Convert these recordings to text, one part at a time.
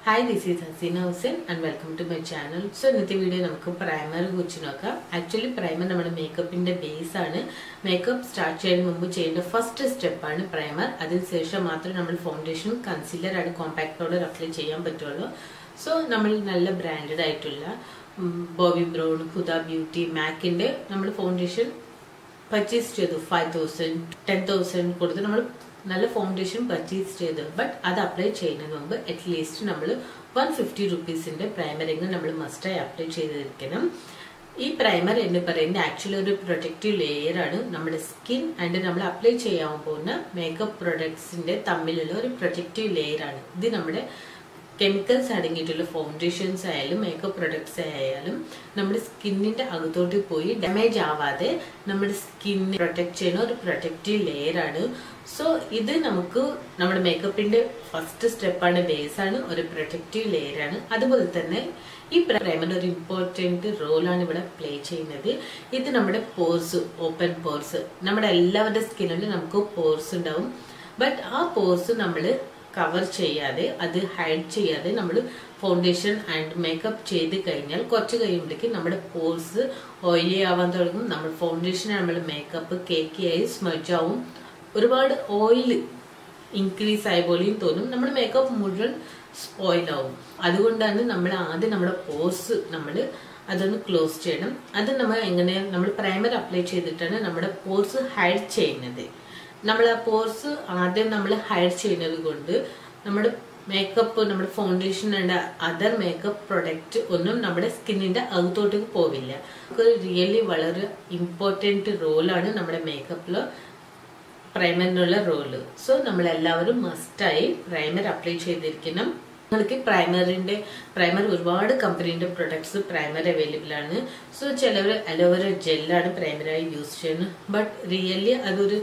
hi this is Haseena Hussain and welcome to my channel so ഇന്നത്തെ video നമുക്ക് primer കുറിച്ച് നോക്കാം ആക്ച്വലി പ്രൈമർ നമ്മുടെ മേക്കപ്പിന്റെ ബേസ് ആണ് മേക്കപ്പ് സ്റ്റാർട്ട് ചെയ്യുന്നതിന് മുമ്പ് ചെയ്യേണ്ട ഫസ്റ്റ് സ്റ്റെപ്പാണ് പ്രൈമർ അതിനുശേഷം മാത്രമേ നമ്മൾ foundation concealer and compact powder apply ചെയ്യാൻ പറ്റുള്ളൂ സോ നമ്മൾ നല്ല ബ്രാൻഡഡ് ആയിട്ടുള്ള ബോബി ബ്രൗൺ ഹുദ ബ്യൂട്ടി മാക്കിന്റെ നമ്മൾ ഫൗണ്ടേഷൻ പർച്ചേസ് ചെയ്തു ഫൈവ് തൗസൻഡ് ടെൻ തൗസൻഡ് കൊടുത്ത് നമ്മൾ നല്ല ഫൗണ്ടേഷൻ പർച്ചേസ് ചെയ്തു ബട്ട് അത് അപ്ലൈ ചെയ്യുന്നതിന് മുമ്പ് അറ്റ്ലീസ്റ്റ് നമ്മൾ വൺ ഫിഫ്റ്റി റുപ്പീസിന്റെ പ്രൈമറിങ് നമ്മൾ മസ്റ്റായി അപ്ലൈ ചെയ്തിരിക്കണം ഈ പ്രൈമർ എന്ന് പറയുന്നത് ആക്ച്വലി ഒരു പ്രൊട്ടക്റ്റീവ് ലെയർ ആണ് നമ്മുടെ സ്കിൻ ആൻഡ് നമ്മൾ അപ്ലൈ ചെയ്യാൻ പോകുന്ന മേക്കപ്പ് പ്രൊഡക്ട്സിന്റെ തമ്മിലുള്ള ഒരു പ്രൊട്ടക്റ്റീവ് ലെയർ ആണ് ഇത് നമ്മുടെ കെമിക്കൽസ് അടങ്ങിയിട്ടുള്ള ഫൗണ്ടേഷൻസ് ആയാലും മേക്കപ്പ് പ്രൊഡക്ട്സ് ആയാലും നമ്മുടെ സ്കിന്നിന്റെ അകത്തോട്ട് പോയി ഡാമേജ് ആവാതെ നമ്മുടെ സ്കിന്നിനെ പ്രൊട്ടക്ട് ചെയ്യുന്ന ഒരു പ്രൊട്ടക്റ്റീവ് ലെയർ ആണ് സോ ഇത് നമുക്ക് നമ്മുടെ മേക്കപ്പിന്റെ ഫസ്റ്റ് സ്റ്റെപ്പാണ് ബേസ് ആണ് ഒരു പ്രൊട്ടക്റ്റീവ് ലെയർ ആണ് അതുപോലെ തന്നെ ഈ പ്രൈമറിന്റെ ഒരു ഇമ്പോർട്ടന്റ് റോളാണ് ഇവിടെ പ്ലേ ചെയ്യുന്നത് ഇത് നമ്മുടെ പോർസ് ഓപ്പൺ പോർസ് നമ്മുടെ എല്ലാവരുടെ സ്കിന്നിലും നമുക്ക് പോർസ് ഉണ്ടാവും ബട്ട് ആ പോർസ് നമ്മൾ കവർ ചെയ്യാതെ അത് ഹൈഡ് ചെയ്യാതെ നമ്മൾ ഫൗണ്ടേഷൻ ആൻഡ് മേക്കപ്പ് ചെയ്ത് കഴിഞ്ഞാൽ കുറച്ച് കഴിയുമ്പോഴേക്കും നമ്മുടെ പോർസ് ഓയിലി ആവാൻ തുടങ്ങും നമ്മൾ ഫൗണ്ടേഷൻ നമ്മൾ മേക്കപ്പ് കേക്കി ആയി സ്മജ് ആവും ഒരുപാട് ഓയിൽ ഇൻക്രീസ് ആയ പോലെയും തോന്നും നമ്മുടെ മേക്കപ്പ് മുഴുവൻ സ്പോയിൽ ആവും അതുകൊണ്ടാണ് നമ്മൾ ആദ്യം നമ്മുടെ പോർസ് നമ്മൾ അതൊന്ന് ക്ലോസ് ചെയ്യണം അത് നമ്മൾ എങ്ങനെ നമ്മൾ പ്രൈമർ അപ്ലൈ ചെയ്തിട്ടാണ് നമ്മുടെ പോർസ് ഹൈഡ് ചെയ്യുന്നത് നമ്മൾ ആ പോർസ് ആദ്യം നമ്മൾ ഹൈഡ് ചെയ്യുന്നത് കൊണ്ട് നമ്മുടെ മേക്കപ്പ് നമ്മുടെ foundation and other makeup product ഒന്നും നമ്മുടെ സ്കിന്നിന്റെ അകത്തോട്ടേക്ക് പോവില്ല റിയലി വളരെ ഇമ്പോർട്ടൻറ്റ് റോളാണ് നമ്മുടെ മേക്കപ്പിൽ പ്രൈമറിനുള്ള റോള് സോ നമ്മൾ എല്ലാവരും മസ്റ്റായി പ്രൈമർ അപ്ലൈ ചെയ്തിരിക്കണം നിങ്ങൾക്ക് പ്രൈമറിന്റെ പ്രൈമർ ഒരുപാട് കമ്പനീന്റെ പ്രൊഡക്ട്സ് പ്രൈമർ അവൈലബിൾ ആണ് സോ ചിലവർ അലോവേര ജെല്ലാണ് പ്രൈമറായി യൂസ് ചെയ്യുന്നത് ബട്ട് റിയലി അതൊരു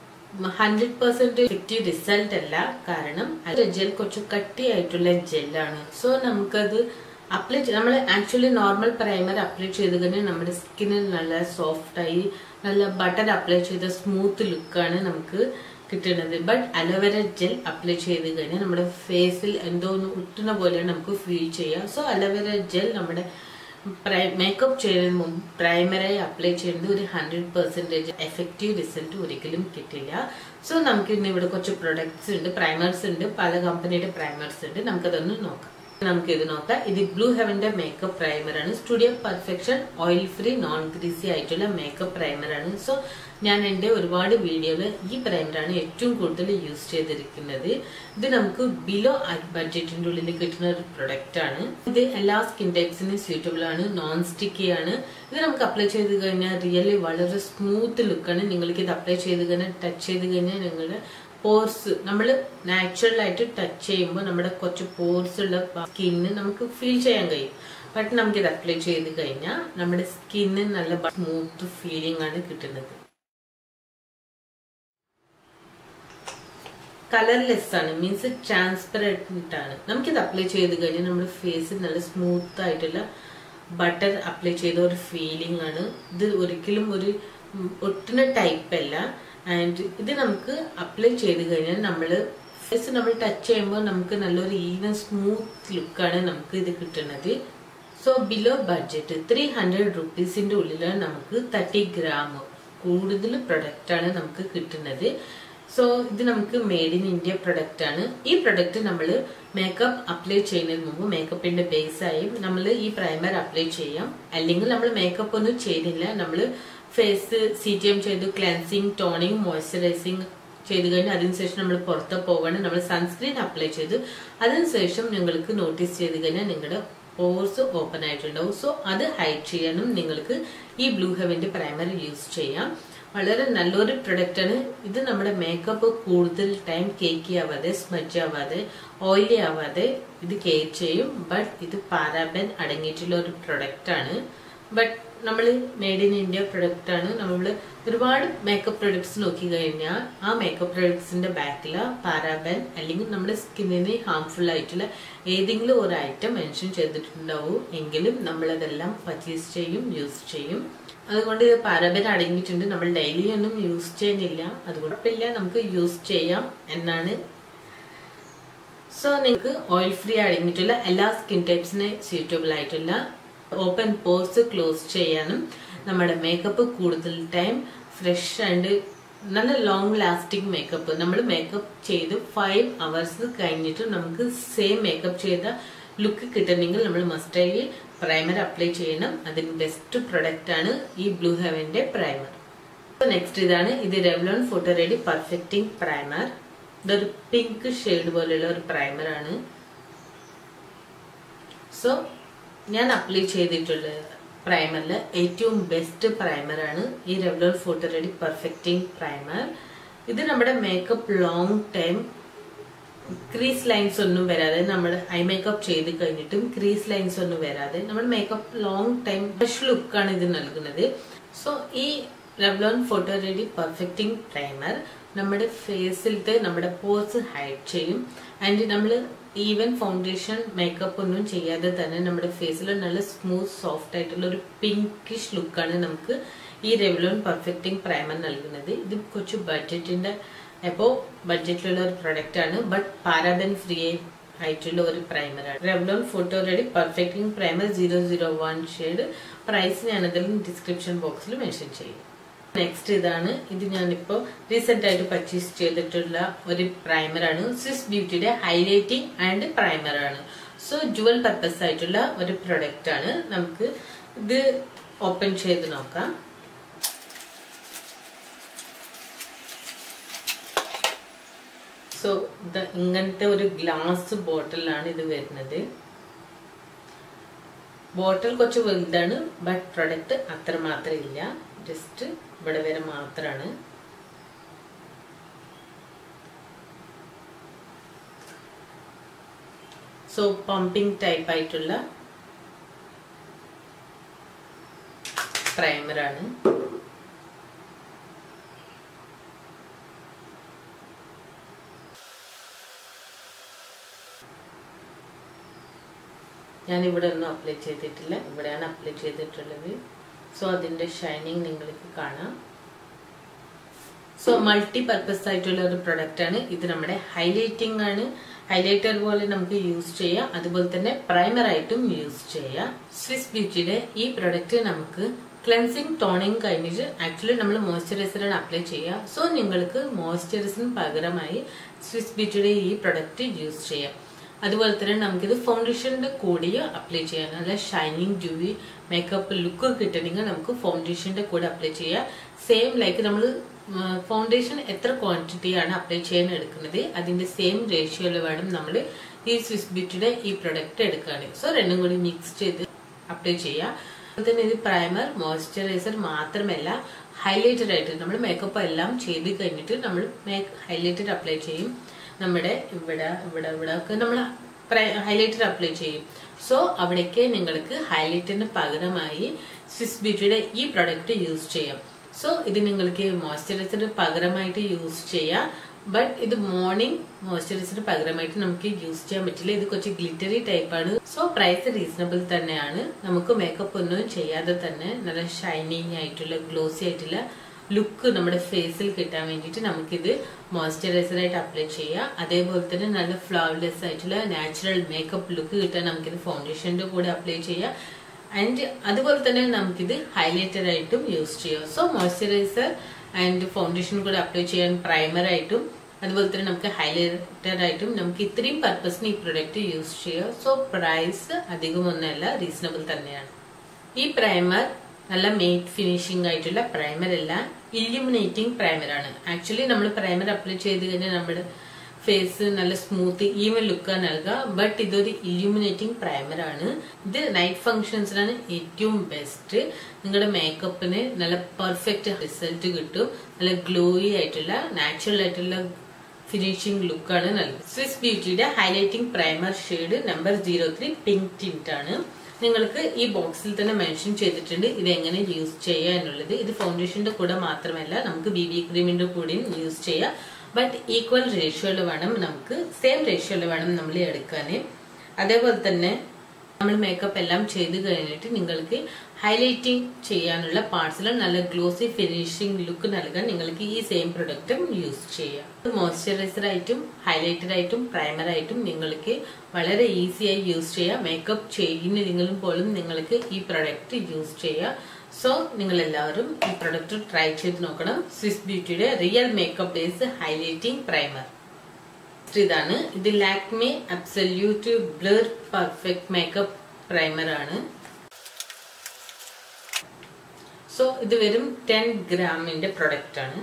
ഹൺഡ്രഡ് പെർസെന്റ് എഫക്റ്റീവ് റിസൾട്ട് അല്ല കാരണം ജെൽ കുറച്ച് കട്ടിയായിട്ടുള്ള ജെല്ലാണ് സോ നമുക്കത് അപ്ലൈ നമ്മൾ ആക്ച്വലി നോർമൽ പ്രൈമർ അപ്ലൈ ചെയ്ത് കഴിഞ്ഞാൽ നമ്മുടെ സ്കിന്നിൽ നല്ല സോഫ്റ്റ് ആയി നല്ല ബട്ടർ അപ്ലൈ ചെയ്ത സ്മൂത്ത് ലുക്കാണ് നമുക്ക് കിട്ടുന്നത് ബട്ട് അലോവേര ജെൽ അപ്ലൈ ചെയ്ത് കഴിഞ്ഞാൽ നമ്മുടെ ഫേസിൽ എന്തോ ഒന്ന് ഉറ്റുന്ന പോലെയാണ് നമുക്ക് ഫീൽ ചെയ്യുക സോ അലോവേര ജെൽ നമ്മുടെ മേക്കപ്പ് ചെയ്യുന്നതിന് മുമ്പ് പ്രൈമറായി അപ്ലൈ ചെയ്യുന്നത് ഒരു ഹൺഡ്രഡ് പെർസെൻറ്റേജ് എഫക്റ്റീവ് റിസൾട്ട് ഒരിക്കലും കിട്ടില്ല സോ നമുക്ക് ഇന്ന് ഇവിടെ കുറച്ച് പ്രൊഡക്ട്സ് ഉണ്ട് പ്രൈമേഴ്സ് ഉണ്ട് പല കമ്പനിയുടെ പ്രൈമേഴ്സ് ഉണ്ട് നമുക്കതൊന്ന് നോക്കാം നമുക്ക് ഇത് നോക്കാം ഇത് ബ്ലൂ ഹെവന്റെ മേക്കപ്പ് പ്രൈമർ ആണ് studio perfection oil free non greasy ആയിട്ടുള്ള മേക്കപ്പ് പ്രൈമർ ആണ് സോ ഞാൻ എൻ്റെ ഒരുപാട് വീഡിയോയിൽ ഈ പ്രൈമറാണ് ഏറ്റവും കൂടുതൽ യൂസ് ചെയ്തിരിക്കുന്നത് ഇത് നമുക്ക് ബിലോ ബഡ്ജറ്റിന്റെ ഉള്ളിൽ കിട്ടുന്ന ഒരു പ്രൊഡക്റ്റ് ആണ് ഇത് എല്ലാ സ്കിൻ ടൈപ്സിനും സ്യൂട്ടബിൾ ആണ് നോൺ സ്റ്റിക്കി ആണ് ഇത് നമുക്ക് അപ്ലൈ ചെയ്ത് കഴിഞ്ഞാൽ റിയലി വളരെ സ്മൂത്ത് ലുക്കാണ് നിങ്ങൾക്ക് ഇത് അപ്ലൈ ചെയ്ത് കഴിഞ്ഞാൽ ടച്ച് ചെയ്ത് കഴിഞ്ഞാൽ നിങ്ങളുടെ പോർസ് നമ്മൾ നാച്ചുറൽ ആയിട്ട് ടച്ച് ചെയ്യുമ്പോൾ നമ്മുടെ കുറച്ച് പോർസ് ഉള്ള സ്കിന്ന് നമുക്ക് ഫീൽ ചെയ്യാൻ കഴിയും ബട്ട് നമുക്ക് ഇത് അപ്ലൈ ചെയ്ത് കഴിഞ്ഞാൽ നമ്മുടെ സ്കിന്ന് നല്ല സ്മൂത്ത് ഫീലിംഗ് ആണ് കിട്ടുന്നത് കളർലെസ് ആണ് മീൻസ് ട്രാൻസ്പെറന്റ് ആണ് നമുക്കിത് അപ്ലൈ ചെയ്ത് കഴിഞ്ഞാൽ നമ്മുടെ ഫേസിൽ നല്ല സ്മൂത്ത് ആയിട്ടുള്ള ബട്ടർ അപ്ലൈ ചെയ്ത ഒരു ഫീലിംഗ് ആണ് ഇത് ഒരിക്കലും ഒരു ഒട്ടുന്ന ടൈപ്പ് അല്ല ആൻഡ് ഇത് നമുക്ക് അപ്ലൈ ചെയ്ത് കഴിഞ്ഞാൽ നമ്മൾ ഫേസ് നമ്മൾ ടച്ച് ചെയ്യുമ്പോൾ നമുക്ക് നല്ലൊരു ഈവൻ സ്മൂത്ത് ലുക്കാണ് നമുക്ക് ഇത് കിട്ടുന്നത് so below budget three hundred റുപ്പീസിന്റെ ഉള്ളിലാണ് നമുക്ക് തേർട്ടി ഗ്രാം കൂടുതൽ പ്രൊഡക്റ്റ് ആണ് നമുക്ക് കിട്ടുന്നത് സോ ഇത് നമുക്ക് മെയ്ഡ് ഇൻ ഇന്ത്യ പ്രൊഡക്റ്റ് ആണ് ഈ പ്രൊഡക്റ്റ് നമ്മൾ മേക്കപ്പ് അപ്ലൈ ചെയ്യുന്നതിന് മുമ്പ് മേക്കപ്പിന്റെ ബേസ് ആയി നമ്മൾ ഈ പ്രൈമർ അപ്ലൈ ചെയ്യാം അല്ലെങ്കിൽ നമ്മൾ മേക്കപ്പ് ഒന്നും ചെയ്തില്ല നമ്മൾ ഫേസ് സി ടി എം ചെയ്തു ക്ലെൻസിങ് ടോണിങ് മോയ്സ്ചറൈസിങ് ചെയ്ത് കഴിഞ്ഞാൽ അതിനുശേഷം നമ്മൾ പുറത്ത് പോകണം നമ്മൾ സൺസ്ക്രീൻ അപ്ലൈ ചെയ്തു അതിനുശേഷം നിങ്ങൾക്ക് നോട്ടീസ് ചെയ്ത് കഴിഞ്ഞാൽ നിങ്ങളുടെ പോർസ് ഓപ്പൺ ആയിട്ടുണ്ടാവും സോ അത് ഹൈഡ് ചെയ്യാനും നിങ്ങൾക്ക് ഈ ബ്ലൂ ഹെവന്റെ പ്രൈമർ യൂസ് ചെയ്യാം വളരെ നല്ലൊരു പ്രൊഡക്റ്റ് ആണ് ഇത് നമ്മുടെ മേക്കപ്പ് കൂടുതൽ ടൈം കേക്കി ആവാതെ സ്മജ് ആവാതെ ഓയിലി ആവാതെ ഇത് കെയർ ചെയ്യും ബട്ട് ഇത് പാരാബൻ അടങ്ങിയിട്ടുള്ള ഒരു പ്രൊഡക്റ്റ് ആണ് ബട്ട് നമ്മൾ മെയ്ഡ് ഇൻ ഇന്ത്യ പ്രൊഡക്റ്റ് ആണ് നമ്മൾ ഒരുപാട് മേക്കപ്പ് പ്രൊഡക്ട്സ് നോക്കി കഴിഞ്ഞാൽ ആ മേക്കപ്പ് പ്രൊഡക്ട്സിന്റെ ബാക്കിൽ പാരാബൻ അല്ലെങ്കിൽ നമ്മുടെ സ്കിന്നിന് ഹാംഫുൾ ആയിട്ടുള്ള ഏതെങ്കിലും ഒരു ഐറ്റം മെൻഷൻ ചെയ്തിട്ടുണ്ടാവും എങ്കിലും നമ്മളതെല്ലാം പർച്ചേസ് ചെയ്യും യൂസ് ചെയ്യും അതുകൊണ്ട് ഇത് പാരബൻ അടങ്ങിയിട്ടുണ്ട് നമ്മൾ ഡെയിലി ഒന്നും യൂസ് ചെയ്യുന്നില്ല അതുകൊണ്ടില്ല നമുക്ക് യൂസ് ചെയ്യാം എന്നാണ് സോ നിങ്ങൾക്ക് ഓയിൽ ഫ്രീ അടങ്ങിയിട്ടുള്ള എല്ലാ സ്കിൻ ടൈപ്സിന് സ്യൂറ്റബിൾ ആയിട്ടുള്ള ഓപ്പൺ പോർസ് ക്ലോസ് ചെയ്യാനും നമ്മുടെ മേക്കപ്പ് കൂടുതൽ ടൈം ഫ്രഷ് ആൻഡ് നല്ല ലോങ് ലാസ്റ്റിംഗ് മേക്കപ്പ് നമ്മൾ മേക്കപ്പ് ചെയ്ത് ഫൈവ് അവേഴ്സ് കഴിഞ്ഞിട്ട് നമുക്ക് സെയിം മേക്കപ്പ് ചെയ്ത ലുക്ക് കിട്ടണമെങ്കിൽ നമ്മൾ മസ്റ്റായി പ്രൈമർ അപ്ലൈ ചെയ്യണം അതിന് ബെസ്റ്റ് പ്രൊഡക്റ്റ് ആണ് ഈ ബ്ലൂ ഹെവന്റെ പ്രൈമർ നെക്സ്റ്റ് ഇതാണ് ഇത് Revlon photo ready perfecting primer ഇതൊരു പിങ്ക് ഷെയ്ഡ് പോലെയുള്ള ഒരു പ്രൈമർ ആണ് സോ ഞാൻ അപ്ലൈ ചെയ്തിട്ടുള്ള പ്രൈമറിൽ ഏറ്റവും ബെസ്റ്റ് പ്രൈമർ ആണ് ഈ Revlon photo ready perfecting primer ഇത് നമ്മുടെ makeup long time crease lines ഒന്നും വരാതെ നമ്മൾ ഐ മേക്കപ്പ് ചെയ്ത് കഴിഞ്ഞിട്ടും ക്രീസ് ലൈൻസ് ഒന്നും വരാതെ നമ്മുടെ മേക്കപ്പ് ലോങ് ടൈം ഫ്രഷ് ലുക്കാണ് ഇത് നൽകുന്നത് സോ ഈ Revlon photo ready perfecting primer നമ്മുടെ ഫേസിലത്തെ നമ്മുടെ പോർസ് ഹൈഡ് ചെയ്യും ആൻഡ് നമ്മൾ ഈവൻ ഫൗണ്ടേഷൻ മേക്കപ്പ് ഒന്നും ചെയ്യാതെ തന്നെ നമ്മുടെ ഫേസിൽ നല്ല സ്മൂത്ത് സോഫ്റ്റ് ആയിട്ടുള്ള ഒരു പിങ്കിഷ് ലുക്കാണ് നമുക്ക് ഈ റെവ്ലോൺ പെർഫെക്റ്റിംഗ് പ്രൈമർ നൽകുന്നത് ഇത് കുറച്ച് ബഡ്ജറ്റിന്റെ എപ്പോ ബഡ്ജറ്റിലുള്ള ഒരു പ്രൊഡക്റ്റ് ആണ് ബട്ട് പാരാബൻ ഫ്രീ ആയിട്ടുള്ള ഒരു പ്രൈമറാണ് Revlon photo ready perfecting primer zero zero one shade price ഞാൻ അതിൽ ഡിസ്ക്രിപ്ഷൻ ബോക്സിൽ മെൻഷൻ ചെയ്യും നെക്സ്റ്റ് ഇതാണ് ഇത് ഞാനിപ്പോ റീസെന്റ് ആയിട്ട് പർച്ചേസ് ചെയ്തിട്ടുള്ള ഒരു പ്രൈമറാണ് സ്വിസ് ബ്യൂട്ടിയുടെ ഹൈലൈറ്റിംഗ് ആൻഡ് പ്രൈമർ ആണ് സോ ജുവൽ പർപ്പസ് ആയിട്ടുള്ള ഒരു പ്രൊഡക്റ്റ് ആണ് നമുക്ക് ഇത് ഓപ്പൺ ചെയ്ത് നോക്കാം സോ ഇത് ഇങ്ങനത്തെ ഒരു ഗ്ലാസ് ബോട്ടിലാണ് ഇത് വരുന്നത് ബോട്ടിൽ കുറച്ച് വലുതാണ് ബട്ട് പ്രൊഡക്റ്റ് അത്ര മാത്രം ഇല്ല ജസ്റ്റ് ഇവിടെ വരെ മാത്രമാണ് സോ പമ്പിംഗ് ടൈപ്പ് ആയിട്ടുള്ള പ്രൈമറാണ് ഞാൻ ഇവിടെ ഒന്നും അപ്ലൈ ചെയ്തിട്ടില്ല ഇവിടെയാണ് അപ്ലൈ ചെയ്തിട്ടുള്ളത് സോ അതിന്റെ ഷൈനിങ് നിങ്ങൾക്ക് കാണാം സോ മൾട്ടി പർപ്പസ് ആയിട്ടുള്ള ഒരു പ്രൊഡക്റ്റ് ആണ് ഇത് നമ്മുടെ ഹൈലൈറ്റിംഗ് ആണ് ഹൈലൈറ്റർ പോലെ നമുക്ക് യൂസ് ചെയ്യാം അതുപോലെ തന്നെ പ്രൈമർ ആയിട്ടും യൂസ് ചെയ്യാം സ്വിസ് ബ്യൂട്ടിയുടെ ഈ പ്രൊഡക്റ്റ് നമുക്ക് ക്ലെൻസിങ് ടോണിങ് കഴിഞ്ഞിട്ട് ആക്ച്വലി നമ്മൾ മോയ്സ്ചറൈസറാണ് അപ്ലൈ ചെയ്യുക സോ നിങ്ങൾക്ക് മോയ്സ്ചറൈസറിന് പകരമായി സ്വിസ് ബ്യൂട്ടിയുടെ ഈ പ്രൊഡക്റ്റ് യൂസ് ചെയ്യാം അതുപോലെ തന്നെ നമുക്കിത് ഫൗണ്ടേഷന്റെ കൂടെയും അപ്ലൈ ചെയ്യാം നല്ല ഷൈനിങ് ജൂവി മേക്കപ്പ് ലുക്ക് കിട്ടണമെങ്കിൽ നമുക്ക് ഫൗണ്ടേഷന്റെ കൂടെ അപ്ലൈ ചെയ്യാം സെയിം ലൈക്ക് നമ്മൾ ഫൗണ്ടേഷൻ എത്ര ക്വാണ്ടിറ്റി ആണ് അപ്ലൈ ചെയ്യാൻ എടുക്കുന്നത് അതിന്റെ സെയിം റേഷ്യോയിൽ വേണം നമ്മൾ ഈ സ്വിസ് ബ്യൂട്ടിയുടെ ഈ പ്രൊഡക്റ്റ് എടുക്കാൻ സോ രണ്ടും കൂടി മിക്സ് ചെയ്ത് അപ്ലൈ ചെയ്യാം അതുപോലെ തന്നെ ഇത് പ്രൈമർ മോയ്സ്ചറൈസർ മാത്രമല്ല ഹൈലൈറ്റർ ആയിട്ട് നമ്മൾ മേക്കപ്പ് എല്ലാം ചെയ്ത് കഴിഞ്ഞിട്ട് നമ്മൾ ഹൈലൈറ്റർ അപ്ലൈ ചെയ്യും നമ്മുടെ ഇവിടെ ഇവിടെ ഇവിടെ ഒക്കെ നമ്മൾ ഹൈലൈറ്റർ അപ്ലൈ ചെയ്യും സോ അവിടേക്ക് നിങ്ങൾക്ക് ഹൈലൈറ്ററിന് പകരമായി സ്വിസ് ബ്യൂട്ടിയുടെ ഈ പ്രൊഡക്റ്റ് യൂസ് ചെയ്യാം സോ ഇത് നിങ്ങൾക്ക് മോയ്സ്ചറൈസറിന് പകരമായിട്ട് യൂസ് ചെയ്യാം ബട്ട് ഇത് മോർണിംഗ് മോയ്സ്ചറൈസറിന് പകരമായിട്ട് നമുക്ക് യൂസ് ചെയ്യാൻ പറ്റില്ല ഇത് കുറച്ച് ഗ്ലിറ്ററി ടൈപ്പ് ആണ് സോ പ്രൈസ് റീസണബിൾ തന്നെയാണ് നമുക്ക് മേക്കപ്പ് ഒന്നും ചെയ്യാതെ തന്നെ നല്ല ഷൈനിങ് ആയിട്ടുള്ള ഗ്ലോസി ആയിട്ടുള്ള ലുക്ക് നമ്മുടെ ഫേസിൽ കിട്ടാൻ വേണ്ടിയിട്ട് നമുക്കിത് മോയ്സ്ചറൈസർ ആയിട്ട് അപ്ലൈ ചെയ്യാം അതേപോലെ തന്നെ നല്ല ഫ്ലവർലെസ് ആയിട്ടുള്ള നാച്ചുറൽ മേക്കപ്പ് ലുക്ക് കിട്ടാൻ നമുക്കിത് ഫൗണ്ടേഷന്റെ കൂടെ അപ്ലൈ ചെയ്യാം ആൻഡ് അതുപോലെ തന്നെ നമുക്കിത് ഹൈലൈറ്റർ ആയിട്ടും യൂസ് ചെയ്യാം സോ മോയ്സ്ചറൈസർ ആൻഡ് ഫൗണ്ടേഷൻ കൂടെ അപ്ലൈ ചെയ്യാൻ പ്രൈമർ ആയിട്ടും അതുപോലെ തന്നെ നമുക്ക് ഹൈലൈറ്റർ ആയിട്ടും നമുക്ക് ഇത്രയും പർപ്പസിന് ഈ പ്രൊഡക്റ്റ് യൂസ് ചെയ്യാം സോ പ്രൈസ് അധികമൊന്നുമല്ല റീസണബിൾ തന്നെയാണ് ഈ പ്രൈമർ നല്ല മെയ്റ്റ് ഫിനിഷിംഗ് ആയിട്ടുള്ള പ്രൈമർ അല്ല ഇല്യൂമിനേറ്റിംഗ് പ്രൈമർ ആണ് ആക്ച്വലി നമ്മൾ പ്രൈമർ അപ്ലൈ ചെയ്ത് കഴിഞ്ഞാൽ നമ്മുടെ ഫേസ് നല്ല സ്മൂത്ത് ഈവൻ ലുക്ക് നൽകുക ബട്ട് ഇതൊരു ഇല്യൂമിനേറ്റിംഗ് പ്രൈമർ ആണ് ഇത് നൈറ്റ് ഫങ്ഷൻസിനാണ് ഏറ്റവും ബെസ്റ്റ് നിങ്ങളുടെ മേക്കപ്പിന് നല്ല പെർഫെക്റ്റ് റിസൾട്ട് കിട്ടും നല്ല ഗ്ലോയി ആയിട്ടുള്ള നാച്ചുറൽ ആയിട്ടുള്ള ഫിനിഷിംഗ് ലുക്കാണ് നൽകുന്നത് സ്വിസ് ബ്യൂട്ടിയുടെ highlighting primer shade number zero three pink tint ആണ് നിങ്ങൾക്ക് ഈ ബോക്സിൽ തന്നെ മെൻഷൻ ചെയ്തിട്ടുണ്ട് ഇത് എങ്ങനെ യൂസ് ചെയ്യുക എന്നുള്ളത് ഇത് ഫൗണ്ടേഷന്റെ കൂടെ മാത്രമല്ല നമുക്ക് ബി ബി ക്രീമിന്റെ കൂടെയും യൂസ് ചെയ്യാം ബട്ട് ഈക്വൽ റേഷ്യോയിൽ വേണം നമുക്ക് സെയിം റേഷ്യോയിൽ വേണം നമ്മൾ എടുക്കാൻ അതേപോലെ തന്നെ നമ്മൾ മേക്കപ്പ് എല്ലാം ചെയ്ത് കഴിഞ്ഞിട്ട് നിങ്ങൾക്ക് ഹൈലൈറ്റിംഗ് ചെയ്യാനുള്ള പാർട്സിൽ നല്ല ഗ്ലോസി ഫിനിഷിംഗ് ലുക്ക് നൽകാൻ നിങ്ങൾക്ക് ഈ സെയിം പ്രൊഡക്റ്റും യൂസ് ചെയ്യാം മോയ്സ്ചറൈസർ ആയിട്ടും ഹൈലൈറ്റർ ആയിട്ടും പ്രൈമർ ആയിട്ടും നിങ്ങൾക്ക് വളരെ ഈസിയായി യൂസ് ചെയ്യാം മേക്കപ്പ് ചെയ്യുന്നില്ലെങ്കിലും പോലും നിങ്ങൾക്ക് ഈ പ്രൊഡക്റ്റ് യൂസ് ചെയ്യാം സോ നിങ്ങൾ എല്ലാവരും ഈ പ്രൊഡക്റ്റ് ട്രൈ ചെയ്ത് നോക്കണം സ്വിസ് ബ്യൂട്ടിയുടെ real makeup base highlighting primer ഇതാണ് ഇത് Lakme absolute blur perfect makeup primer ആണ് സോ ഇത് വെറും ടെൻ ഗ്രാമിന്റെ പ്രൊഡക്റ്റ് ആണ്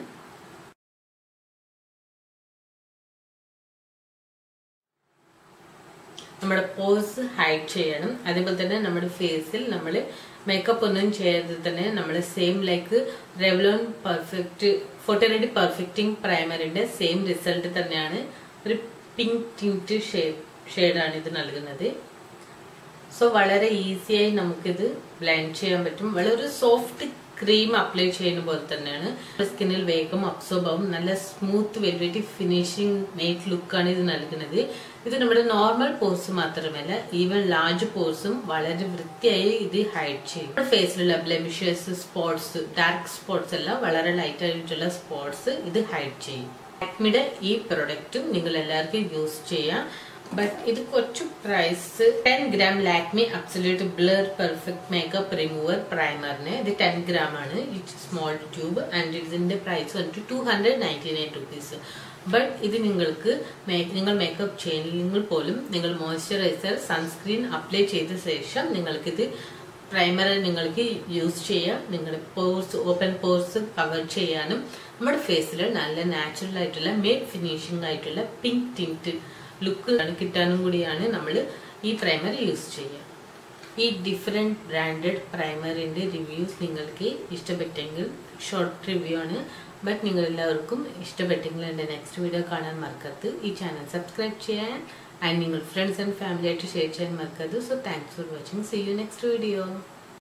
നമ്മുടെ പോസ് ഹൈഡ് ചെയ്യണം അതേപോലെ തന്നെ നമ്മുടെ ഫേസിൽ നമ്മൾ മേക്കപ്പ് ഒന്നും ചെയ്യാതെ തന്നെ നമ്മൾ same like Revlon perfect photo ready perfecting പ്രൈമറിന്റെ സെയിം റിസൾട്ട് തന്നെയാണ് ഒരു പിങ്ക് ടിൻറ്റ് ഷെയ്ഡ് ഷെയ്ഡാണ് ഇത് നൽകുന്നത് സോ വളരെ ഈസിയായി നമുക്കിത് ബ്ലെൻഡ് ചെയ്യാൻ പറ്റും വളരെ സോഫ്റ്റ് ക്രീം അപ്ലൈ ചെയ്യുന്ന പോലെ തന്നെയാണ് സ്കിന്നിൽ വേഗം അബ്സോർബ് ആവും നല്ല സ്മൂത്ത് വെൽവെറ്റി ഫിനിഷിംഗ് മെയ്റ്റ് ലുക്കാണ് ഇത് നൽകുന്നത് ഇത് നമ്മുടെ നോർമൽ പോർസ് മാത്രമല്ല ഈവൻ ലാർജ് പോർസും വളരെ വൃത്തിയായി ഇത് ഹൈഡ് ചെയ്യും ഫേസിലുള്ള ബ്ലെമിഷേഴ്സ് സ്പോട്സ് ഡാർക്ക് സ്പോട്സ് എല്ലാം വളരെ ലൈറ്റ് ആയിട്ടുള്ള സ്പോട്സ് ഇത് ഹൈഡ് ചെയ്യും ലാക്മിയുടെ ഈ പ്രൊഡക്റ്റും നിങ്ങൾ എല്ലാവർക്കും യൂസ് ചെയ്യാം ബട്ട് ഇത് കുറച്ച് price ten gram Lakme absolute blur perfect makeup remover പ്രൈമറിന് ഇത് ടെൻ ഗ്രാം ആണ് ഇറ്റ് സ്മോൾ ട്യൂബ് ആൻഡ് ഇതിന്റെ പ്രൈസ് വന്നിട്ട് two hundred ninety nine rupees but ഇത് നിങ്ങൾക്ക് നിങ്ങൾ മേക്കപ്പ് ചെയ്യുന്നെങ്കിൽ പോലും നിങ്ങൾ മോയ്സ്ചറൈസർ സൺസ്ക്രീൻ അപ്ലൈ ചെയ്ത ശേഷം നിങ്ങൾക്കിത് പ്രൈമർ നിങ്ങൾക്ക് യൂസ് ചെയ്യാം നിങ്ങളുടെ പോർസ് ഓപ്പൺ പോർസ് കവർ ചെയ്യാനും നമ്മുടെ ഫേസിൽ നല്ല നാച്ചുറൽ ആയിട്ടുള്ള മേഡ് ഫിനിഷിംഗ് ആയിട്ടുള്ള പിങ്ക് ടിൻറ്റ് ലുക്ക് കിട്ടാനും കൂടിയാണ് നമ്മൾ ഈ പ്രൈമർ യൂസ് ചെയ്യുക ഈ ഡിഫറെൻറ്റ് ബ്രാൻഡഡ് പ്രൈമറിൻ്റെ റിവ്യൂസ് നിങ്ങൾക്ക് ഇഷ്ടപ്പെട്ടെങ്കിൽ ഷോർട്ട് റിവ്യൂ ആണ് ബട്ട് നിങ്ങൾ എല്ലാവർക്കും ഇഷ്ടപ്പെട്ടെങ്കിൽ എൻ്റെ നെക്സ്റ്റ് വീഡിയോ കാണാൻ മറക്കരുത് ഈ ചാനൽ സബ്സ്ക്രൈബ് ചെയ്യാൻ ആൻഡ് നിങ്ങൾ ഫ്രണ്ട്സ് ആൻഡ് ഫാമിലി ആയിട്ട് ഷെയർ ചെയ്യാൻ മറക്കരുത് so thanks for watching see you next video